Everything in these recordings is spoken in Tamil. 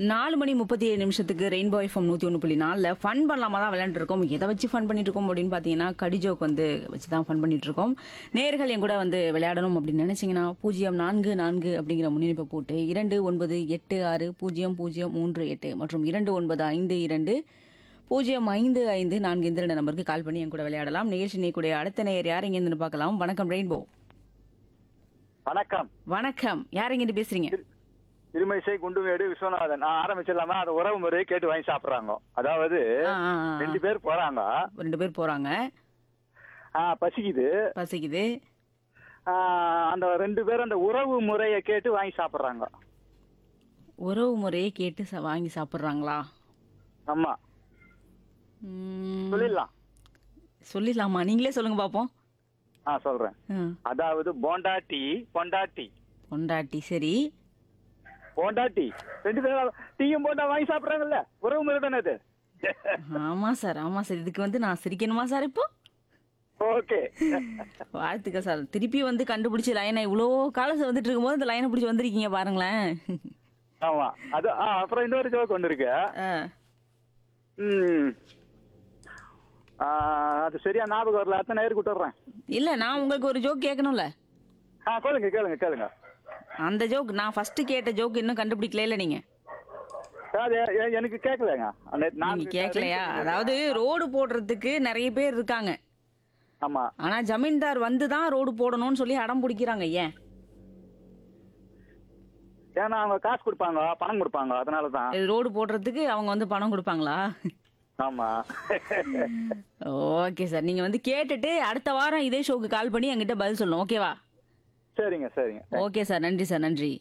நாலு மணி முப்பத்தி ஏழு நிமிஷத்துக்கு ரெயின்போ எஃப்எம் நூற்றி ஒன்று புள்ளி நாலில் ஃபன் பண்ணலாமா தான் விளையாண்டுருக்கோம் எதை வச்சு ஃபன் பண்ணிட்டு இருக்கோம் அப்படின்னு பார்த்தீங்கன்னா கடிஜோக் வந்து வச்சு தான் ஃபன் பண்ணிட்டு இருக்கோம் நேர்கள் என் கூட வந்து விளையாடணும் அப்படின்னு நினைச்சீங்கன்னா பூஜ்ஜியம் நான்கு நான்கு அப்படிங்கிற முன்னிணைப்பை போட்டு இரண்டு ஒன்பது எட்டு ஆறு பூஜ்ஜியம் பூஜ்ஜியம் மூன்று எட்டு மற்றும் இரண்டு ஒன்பது ஐந்து இரண்டு பூஜ்ஜியம் ஐந்து ஐந்து நான்கு இந்த ரெண்டு நம்பருக்கு கால் பண்ணி என் கூட விளையாடலாம் நிகழ்ச்சி நீக்கூடிய அடுத்த நேயர் யார் எங்கேருந்து பார்க்கலாம் வணக்கம் ரெயின்போ வணக்கம் வணக்கம் யார் எங்கிட்டு பேசுறீங்க திருமணிசை குண்டுமேடு விஸ்வநாதன் நான் ஆரம்பிச்சிடலாமா அது உறவு முறையை கேட்டு வாங்கி சாப்பிடுறாங்க அதாவது ஆ, ஆ, ஆ. ரெண்டு பேர் போறாங்க ரெண்டு பேர் போறாங்க ஆ, பசிக்குது பசிக்குது ஆ, அந்த ரெண்டு பேரும் அந்த உறவு முறையை கேட்டு வாங்கி சாப்பிடுறாங்க உறவு முறையை கேட்டு ச- வாங்கி சாப்பிட்றாங்களா ஆமா சொல்லிடலாம் சொல்லிடலாமா நீங்களே சொல்லுங்க பாப்போம் ஆ சொல்றேன் ம். அதாவது போண்டாட்டி பொண்டாட்டி பொண்டாட்டி சரி போண்டாட்டி ரெண்டு பேரும் டீயும் போண்டா வாங்கி சாப்பிடுறாங்கல்ல உறவு முறை தானே அது ஆமா சார் ஆமா சார் இதுக்கு வந்து நான் சிரிக்கணுமா சார் இப்போ ஓகே வாழ்த்துக்கள் சார் திருப்பி வந்து கண்டுபிடிச்சி லைனை இவ்வளோ காலம் வந்துட்டு இருக்கும்போது இந்த லைனை பிடிச்சி வந்திருக்கீங்க பாருங்களேன் ஆமா அது ஆ, அப்புறம் இன்னொரு ஜோக் ஒன்று இருக்கு ஆ. ம் ஆ, அது சரியா ஞாபகம் வரல அத்தனை நேரம் விட்டுறேன் இல்ல நான் உங்களுக்கு ஒரு ஜோக் கேட்கணும்ல ஆ கேளுங்க கேளுங்க கேளுங்க அந்த ஜோக் நான் ஃபர்ஸ்ட் கேட்ட ஜோக் இன்னும் கண்டுபிடிக்கல இல்ல நீங்க அது எ- எனக்கு கேட்கலங்க அந்த- நான் நீங்க கேட்கலையா அதாவது ரோடு போடுறதுக்கு நிறைய பேர் இருக்காங்க ஆமா ஆனா ஜமீன்தார் வந்து தான் ரோடு போடணும்னு சொல்லி அடம் பிடிக்கிறாங்க ஏன் ஏன்னா அவங்க காசு கொடுப்பாங்க பணம் கொடுப்பாங்க அதனால தான் இது ரோடு போடுறதுக்கு அவங்க வந்து பணம் கொடுப்பாங்களா ஆமா ஓகே சார் நீங்க வந்து கேட்டுட்டு அடுத்த வாரம் இதே ஷோக்கு கால் பண்ணி என்கிட்ட பதில் சொல்லணும் ஓகேவா சரிங்க சரிங்க ஓகே சார் நன்றி சார் நன்றி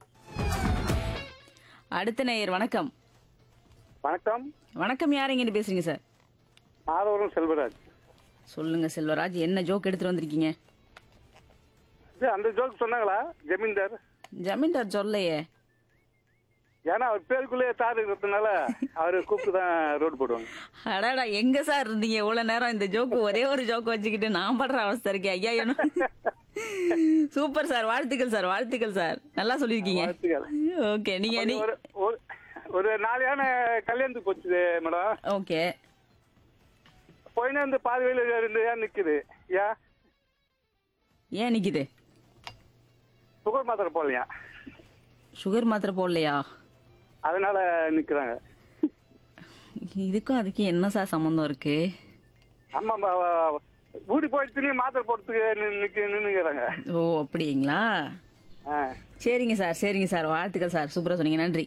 அடுத்த நேயர் வணக்கம் வணக்கம் வணக்கம் யார் எங்கிட்டு பேசுறீங்க சார் ஆதவரம் செல்வராஜ் சொல்லுங்க செல்வராஜ் என்ன ஜோக் எடுத்துட்டு வந்திருக்கீங்க இது அந்த ஜோக் சொன்னாங்களா ஜமீன்தார் ஜமீன்தார் சொல்லையே ஏன்னா அவர் பேருக்குள்ளே தார் இருக்கிறதுனால அவரை கூப்பிட்டு தான் ரோடு போடுவாங்க அடாடா எங்க சார் இருந்தீங்க இவ்வளவு நேரம் இந்த ஜோக்கு ஒரே ஒரு ஜோக் வச்சுக்கிட்டு நான் படுற அவஸ்தை இருக்கேன் ஐயா என்ன சூப்பர் சார் வாழ்த்துக்கள் சார் வாழ்த்துக்கள் சார் நல்லா சொல்லியிருக்கீங்க வாழ்த்துக்கள். ஓகே நீங்க நீ ஒரு ஒரு- ஒரு நாலு யானை கல்யாணத்துக்கு போச்சு மேடம் ஓகே போயினா இந்த பாதி வழியில ரெண்டு யானை நிக்குது ஏன் ஏன் நிக்குது சுகர் மாத்திரை போடலையா சுகர் மாத்திரை போடலையா அதனால நிக்கிறாங்க இதுக்கும் அதுக்கும் என்ன சார் சம்மந்தம் இருக்கு ஆமா பா- வா- ஊடி போயிடுச்சுன்னு மாத்திரை போடுறதுக்கு நி- நிக்க நின்னுக்கிறாங்க ஓ அப்படிங்களா ஆ. சரிங்க சார் சரிங்க சார் வாழ்த்துக்கள் சார் சூப்பரா சொன்னீங்க நன்றி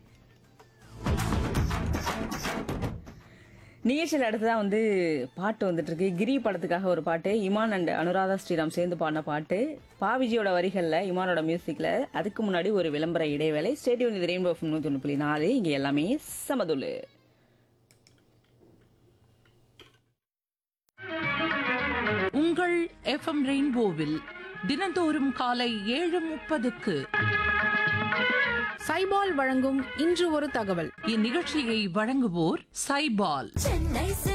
நிகழ்ச்சியில் அடுத்ததான் வந்து பாட்டு வந்துட்டு இருக்கு கிரி படத்துக்காக ஒரு பாட்டு இமான் அண்ட் அனுராதா ஸ்ரீராம் சேர்ந்து பாடின பாட்டு பாவிஜியோட வரிகள்ல இமானோட மியூசிக்ல அதுக்கு முன்னாடி ஒரு விளம்பர இடைவேளை ஸ்டேடியம் இது ரெயின்போ நூத்தி ஒன்று புள்ளி நாலு இங்க எல்லாமே சமதுல்லு உங்கள் எஃப்எம் ரெயின்போவில் தினந்தோறும் காலை ஏழு முப்பதுக்கு சைபால் வழங்கும் இன்று ஒரு தகவல் இந்நிகழ்ச்சியை வழங்குவோர் சைபால் சென்னை